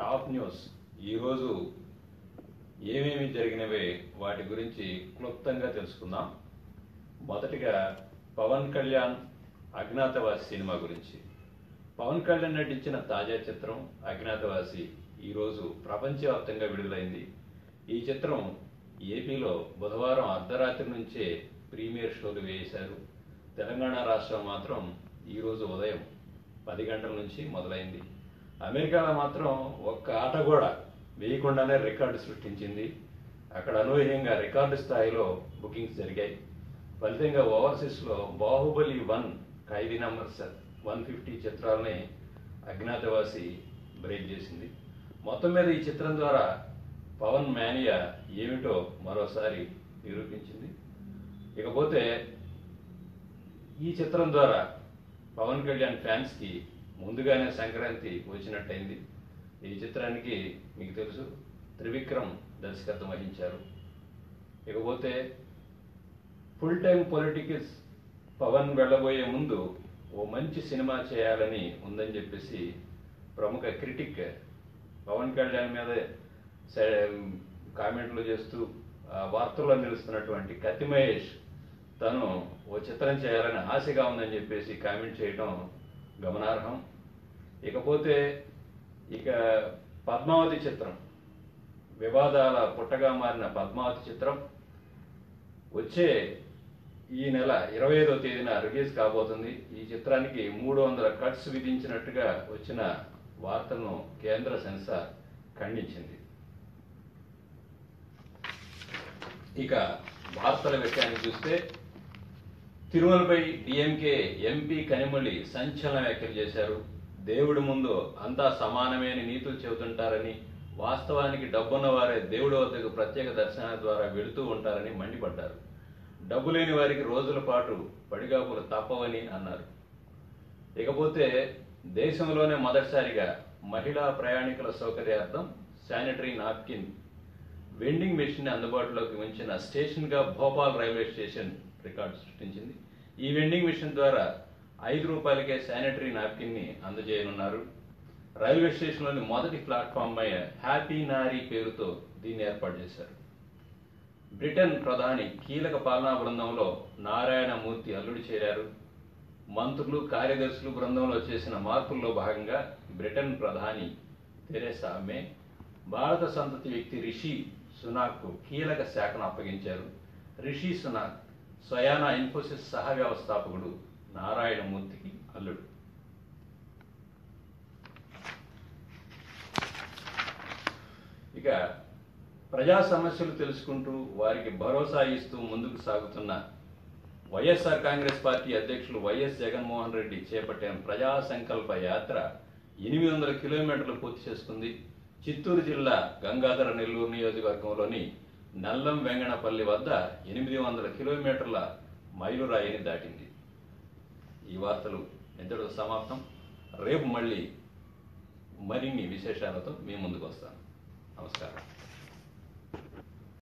top news ఈరోజు ఏమేమి జరిగినవే వాటి గురించి క్లుప్తంగా తెలుసుకుందాం మొదటిగా పవన్ కళ్యాణ్ అజ్ఞాతవాసి సినిమా గురించి పవన్ కళ్యాణ్ నటించిన తాజా చిత్రం అజ్ఞాతవాసి ఈరోజు ప్రపంచవ్యాప్తంగా విడుదలైంది ఈ చిత్రం ఏపీలో బుధవారం అర్ధరాత్రి నుంచే ప్రీమియర్ షోలు వేశారు తెలంగాణ రాష్ట్రం మాత్రం ఈరోజు ఉదయం పది గంటల నుంచి మొదలైంది అమెరికాలో మాత్రం ఒక్క ఆట కూడా వేయకుండానే రికార్డు సృష్టించింది అక్కడ అనూహ్యంగా రికార్డు స్థాయిలో బుకింగ్స్ జరిగాయి ఫలితంగా ఓవర్సీస్లో Baahubali one Khaidi number one fifty చిత్రాలని అజ్ఞాతవాసి బ్రేక్ చేసింది మొత్తం మీద ఈ చిత్రం ద్వారా పవన్ మేనియా ఏమిటో మరోసారి నిరూపించింది ఇకపోతే ఈ చిత్రం ద్వారా పవన్ కళ్యాణ్ ఫ్యాన్స్కి ముందుగానే సంక్రాంతి వచ్చినట్టయింది ఈ చిత్రానికి మీకు తెలుసు త్రివిక్రమ్ దర్శకత్వం వహించారు ఇకపోతే ఫుల్ టైం పొలిటికల్స్ పవన్ వెళ్ళబోయే ముందు ఓ మంచి సినిమా చేయాలని ఉందని చెప్పేసి ప్రముఖ క్రిటిక్ పవన్ కళ్యాణ్ మీద స- కామెంట్లు చేస్తూ ఆ, వార్తల్లో నిలుస్తున్నటువంటి కత్తి మహేష్ తను ఓ చిత్రం చేయాలని ఆశగా ఉందని చెప్పేసి కామెంట్ చేయడం గమనార్హం ఇకపోతే ఇక పద్మావతి చిత్రం వివాదాల పుట్టగా మారిన పద్మావతి చిత్రం వచ్చే ఈ నెల ఇరవై ఐదో తేదీన రిలీజ్ కాబోతుంది ఈ చిత్రానికి మూడు వందల కట్స్ విధించినట్టుగా వచ్చిన వార్తలను కేంద్ర సెన్సార్ ఖండించింది ఇక వార్తల విషయాన్ని చూస్తే తిరుమలపై డిఎంకే ఎంపీ కనిమొళి సంచలన వ్యాఖ్యలు చేశారు దేవుడి ముందు అంతా సమానమే అని నీతులు చెబుతుంటారని వాస్తవానికి డబ్బున్న వారే దేవుడి వద్దకు ప్రత్యేక దర్శనాల ద్వారా వెళుతూ ఉంటారని మండిపడ్డారు డబ్బు లేని వారికి రోజుల పాటు పడిగాపులు తప్పవని అన్నారు ఇకపోతే దేశంలోనే మొదటిసారిగా మహిళా ప్రయాణికుల సౌకర్యార్థం శానిటరీ నాప్కిన్ వెండింగ్ మెషిన్ అందుబాటులోకి ఉంచిన స్టేషన్ గా భోపాల్ రైల్వే స్టేషన్ రికార్డు సృష్టించింది ఈ వెండింగ్ మెషిన్ ద్వారా ఐదు రూపాయలకే శానిటరీ నాప్కిన్ ని అందజేయనున్నారు రైల్వే స్టేషన్లోని మొదటి ప్లాట్ఫామ్ పై హ్యాపీ నారీ పేరుతో దీన్ని ఏర్పాటు చేశారు బ్రిటన్ ప్రధాని కీలక పాలనా బృందంలో నారాయణమూర్తి అల్లుడు చేరారు మంత్రులు కార్యదర్శులు బృందంలో చేసిన మార్పుల్లో భాగంగా బ్రిటన్ ప్రధాని తెరెసా మే భారత సంతతి వ్యక్తి రిషి సునాక్ కీలక శాఖను అప్పగించారు రిషి సునాక్ స్వయానా ఇన్ఫోసిస్ సహ వ్యవస్థాపకుడు నారాయణమూర్తికి అల్లుడు ఇక ప్రజా సమస్యలు తెలుసుకుంటూ వారికి భరోసా ఇస్తూ ముందుకు సాగుతున్న వైఎస్ఆర్ కాంగ్రెస్ పార్టీ అధ్యక్షులు వైఎస్ జగన్మోహన్ రెడ్డి చేపట్టిన ప్రజా సంకల్ప యాత్ర ఎనిమిది వందల కిలోమీటర్లు పూర్తి చేసుకుంది చిత్తూరు జిల్లా గంగాధర నెల్లూరు నియోజకవర్గంలోని నల్లం వెంగణపల్లి వద్ద ఎనిమిది వందల కిలోమీటర్ల మైలురాయిని దాటింది ఈ వార్తలు ఇంతటితో సమాప్తం రేపు మళ్ళీ మరిన్ని విశేషాలతో మీ ముందుకు వస్తాను నమస్కారం